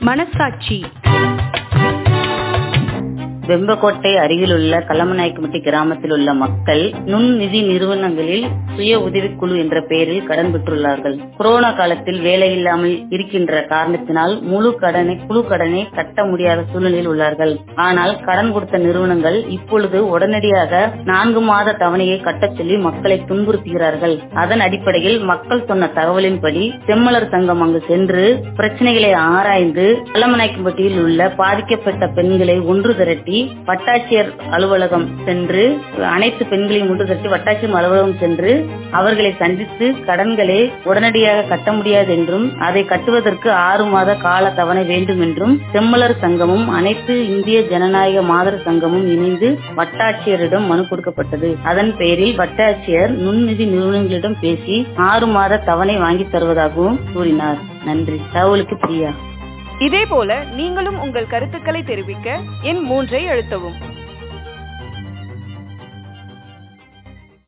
மனசாட்சி வெம்பக்கோட்டை அருகிலுள்ள கல்லமநாயக்கம்பட்டி கிராமத்தில் உள்ள மக்கள் நுண்நிதி நிறுவனங்களில் சுய உதவிக்குழு என்ற பெயரில் கடன் பெற்றுள்ளார்கள் கொரோனா காலத்தில் வேலையில்லாமல் இருக்கின்ற காரணத்தினால் முழு கடனை குழு கடனை கட்ட முடியாத சூழ்நிலையில் உள்ளார்கள் ஆனால் கடன் கொடுத்த நிறுவனங்கள் இப்பொழுது உடனடியாக நான்கு மாத தவணையை கட்டச் சொல்லி மக்களை துன்புறுத்துகிறார்கள் அதன் அடிப்படையில் மக்கள் சொன்ன தகவலின்படி செம்மலர் சங்கம் அங்கு சென்று பிரச்சனைகளை ஆராய்ந்து கல்லமநாயக்கம்பட்டியில் உள்ள பாதிக்கப்பட்ட பெண்களை ஒன்று திரட்டி வட்டாட்சியர் அலுவலகம் சென்று அனைத்து பெண்களையும் ஒன்று திரட்டி வட்டாட்சியர் அலுவலகம் சென்று அவர்களை சந்தித்து கடன்களை உடனடியாக கட்ட முடியாது என்றும் அதை கட்டுவதற்கு ஆறு மாத கால தவணை வேண்டும் என்றும் செம்மலர் சங்கமும் அனைத்து இந்திய ஜனநாயக மாதர் சங்கமும் இணைந்து வட்டாட்சியரிடம் மனு கொடுக்கப்பட்டது அதன் பெயரில் வட்டாட்சியர் நுண்நிதி நிறுவனங்களிடம் பேசி ஆறு மாத தவணை வாங்கி தருவதாகவும் கூறினார் நன்றி தகவலுக்கு பிரியா இதேபோல நீங்களும் உங்கள் கருத்துக்களை தெரிவிக்க எண் மூன்றை அழுத்தவும்